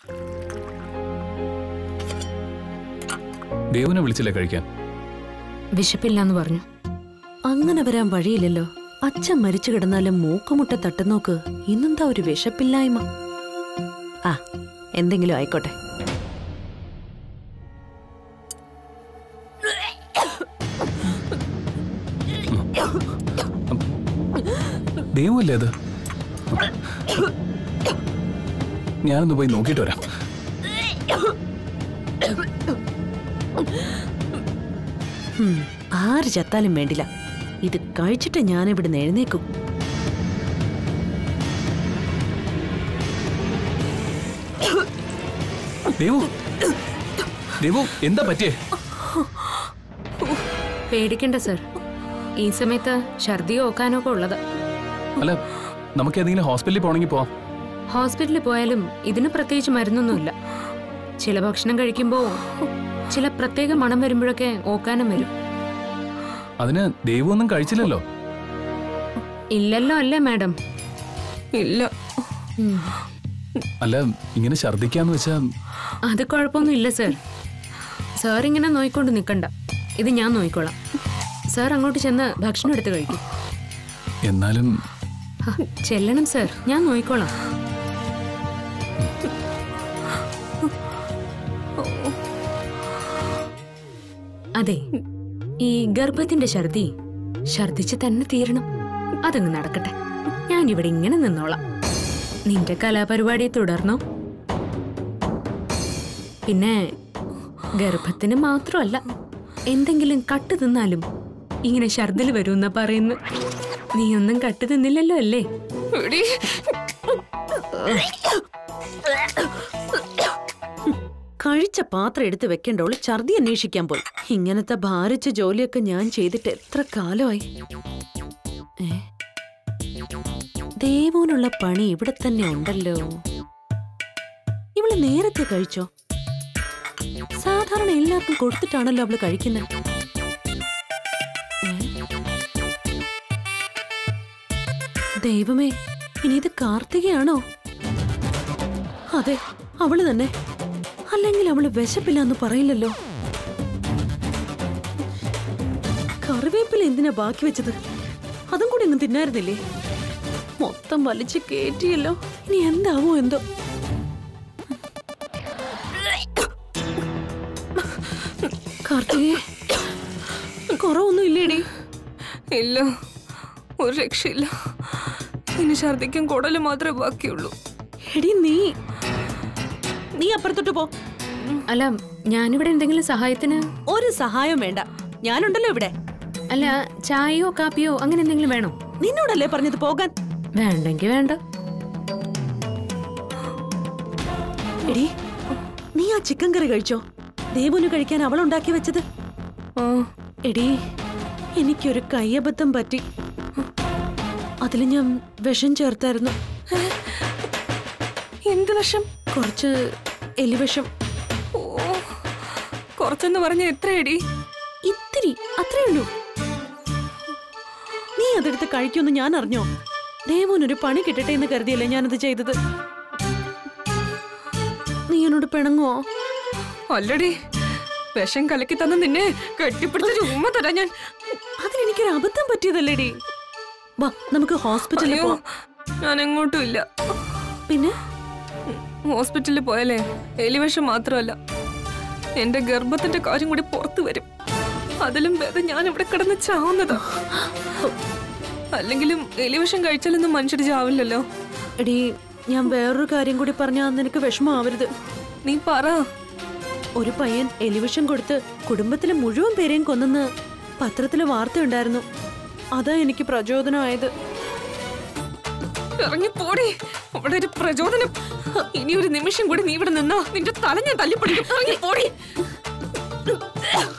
ദേവനെ വിളിച്ചില്ലേ കഴിക്കാൻ വിശപ്പില്ലാന്ന് പറഞ്ഞു അങ്ങനെ വരാൻ വഴിയില്ലല്ലോ അച്ഛൻ മരിച്ചു കിടന്നാലും മൂക്കുമുട്ട തട്ടുനോക്ക് ഇന്നെന്താ ഒരു വിശപ്പില്ലായ്മ ആ എന്തെങ്കിലും ആയിക്കോട്ടെ ദൈവമല്ലേ അത് ഞാനൊന്ന് പോയി നോക്കിയിട്ട് വരാം ഹും, ആര് ചത്താലും വേണ്ടില്ല ഇത് കഴിച്ചിട്ട് ഞാൻ ഇവിടുന്ന് എഴുന്നേക്കും ദേവു ദേവു എന്താ പറ്റിയേ പേടിക്കണ്ട സർ ഈ സമയത്ത് ഛർദിയോ ഓക്കാനോ ഒക്കെ ഉള്ളത് അല്ല നമുക്ക് ഏതെങ്കിലും ഹോസ്പിറ്റലിൽ പോകണമെങ്കിൽ പോവാം ഹോസ്പിറ്റലിൽ പോയാലും ഇതിന് പ്രത്യേകിച്ച് മരുന്നൊന്നുമില്ല ചില ഭക്ഷണം കഴിക്കുമ്പോൾ ചില പ്രത്യേക മണം വരുമ്പോഴൊക്കെ ഓക്കാനം വരും അതിന് ദേവു ഒന്നും കഴിച്ചില്ലല്ലോ ഇല്ലല്ലോ അല്ലേ മാഡം ഇല്ല ഉം. അല്ല ഇങ്ങനെ ഛർദ്ദിക്കാന്ന് വെച്ചാ അത് കുഴപ്പമൊന്നും ഇല്ല സർ സാർ ഇങ്ങനെ നോയിക്കൊണ്ട് നിൽക്കണ്ട ഇത് ഞാൻ നോയിക്കോളാം സാർ അങ്ങോട്ട് ചെന്ന് ഭക്ഷണം എടുത്ത് കഴിക്കും എന്നാലും ഹ, ചെല്ലണം സർ ഞാൻ നോയിക്കോളാം അതെ ഈ ഗർഭത്തിന്റെ ഛർദി ഛർദിച്ച് തന്നെ തീരണം അതങ്ങ് നടക്കട്ടെ ഞാൻ ഇവിടെ ഇങ്ങനെ നിന്നോളാം നിന്റെ കലാപരിപാടി തുടർന്നോ പിന്നെ ഗർഭത്തിന് മാത്രമല്ല എന്തെങ്കിലും കട്ട് തിന്നാലും ഇങ്ങനെ ഛർദിൽ വരുമെന്നാ പറയുന്നു നീ ഒന്നും കട്ട് തിന്നില്ലല്ലോ അല്ലേ എടി കഴിച്ച പാത്രം എടുത്ത് വെക്കേണ്ടോള് ഛർദി അന്വേഷിക്കാൻ പോയി ഇങ്ങനത്തെ ഭാരിച്ച ജോലിയൊക്കെ ഞാൻ ചെയ്തിട്ട് എത്ര കാലമായി ഏ? ദേവൂനുള്ള പണി ഇവിടെ തന്നെ ഉണ്ടല്ലോ ഇവള് നേരത്തെ കഴിച്ചോ സാധാരണ എല്ലാവർക്കും കൊടുത്തിട്ടാണല്ലോ അവള് കഴിക്കുന്നത് ദൈവമേ ഇനി ഇത് കാർത്തികയാണോ അതെ അവള് തന്നെ അല്ലെങ്കിൽ അവള് വിശപ്പില്ല പറയില്ലല്ലോ കറിവേപ്പില എന്തിനാ ബാക്കി വെച്ചത് അതും കൂടി ഒന്നും തിന്നായിരുന്നില്ലേ മൊത്തം വലിച്ച് കേറ്റിയല്ലോ ഇനി എന്താവോ എന്തോ കാർത്തികേ കുറവൊന്നും ഇല്ലേടി ഇല്ല ഒരു രക്ഷയില്ല ഇനി ഛർദിക്കാൻ കുടല് മാത്രമേ ബാക്കിയുള്ളൂ എടി നീ നീ അപ്പുറത്തോട്ട് പോ അല്ല ഞാനിവിടെ എന്തെങ്കിലും സഹായത്തിന് ഒരു സഹായം വേണ്ട ഞാനുണ്ടല്ലോ ഇവിടെ അല്ല ചായയോ കാപ്പിയോ അങ്ങനെ എന്തെങ്കിലും വേണോ നിന്നോടല്ലേ പറഞ്ഞത് പോകാൻ വേണ്ടെങ്കി വേണ്ട എടി നീ ആ ചിക്കൻ കറി കഴിച്ചോ ദേവുന് കഴിക്കാൻ അവൾ ഉണ്ടാക്കി വെച്ചത് ആ എടി എനിക്കൊരു കയ്യബദ്ധം പറ്റി അതിൽ ഞാൻ വിഷം ചേർത്തായിരുന്നു എന്ത് വിഷം കുറച്ച് എലിവിഷം ഓ കുറച്ചെന്ന് പറഞ്ഞ എത്രയടി ഇത്തിരി അത്രേ ഉള്ളൂ നീ അതെടുത്ത് കഴിക്കുമെന്ന് ഞാൻ അറിഞ്ഞോ ദേവനൊരു പണി കിട്ടട്ടെ എന്ന് കരുതിയല്ലേ ഞാനത് ചെയ്തത് നീ എന്നോട് പിണങ്ങുവോ അല്ലടി വിഷം കലക്കി തന്ന നിന്നെ കെട്ടിപ്പിടിച്ചൊരു ഉമ്മ തരാം ഞാൻ അതിനെനിക്കൊരു അബദ്ധം പറ്റിയതല്ലേടി വാ നമുക്ക് ഹോസ്പിറ്റലിൽ അയ്യോ പോവാം ഞാൻ എങ്ങോട്ടും ഇല്ല പിന്നെ ഹോസ്പിറ്റലിൽ പോയാലേ എലിവിഷം മാത്രമല്ല എന്റെ ഗർഭത്തിന്റെ കാര്യം കൂടി പുറത്തു വരും അതിലും ഭേദം ഞാൻ ഇവിടെ കിടന്ന് ചാവുന്നതാ അല്ലെങ്കിലും എലിവിഷം കഴിച്ചാലൊന്നും മനുഷ്യർ ചാവില്ലല്ലോ എടി ഞാൻ വേറൊരു കാര്യം കൂടി പറഞ്ഞാൽ നിനക്ക് വിഷമമാവരുത് നീ പറ ഒരു പയ്യൻ എലിവിഷം കൊടുത്ത് കുടുംബത്തിലെ മുഴുവൻ പേരെയും കൊന്നെന്ന് പത്രത്തിലെ വാർത്തയുണ്ടായിരുന്നു അതാ എനിക്ക് പ്രചോദനമായത് ഇറങ്ങി പോടി അവിടെ ഒരു പ്രചോദനം ഇനി ഒരു നിമിഷം കൂടി നീ ഇവിടെ നിന്നാ നിന്റെ തല ഞാൻ തല്ലിപ്പിടിക്കും ഇറങ്ങി പോടി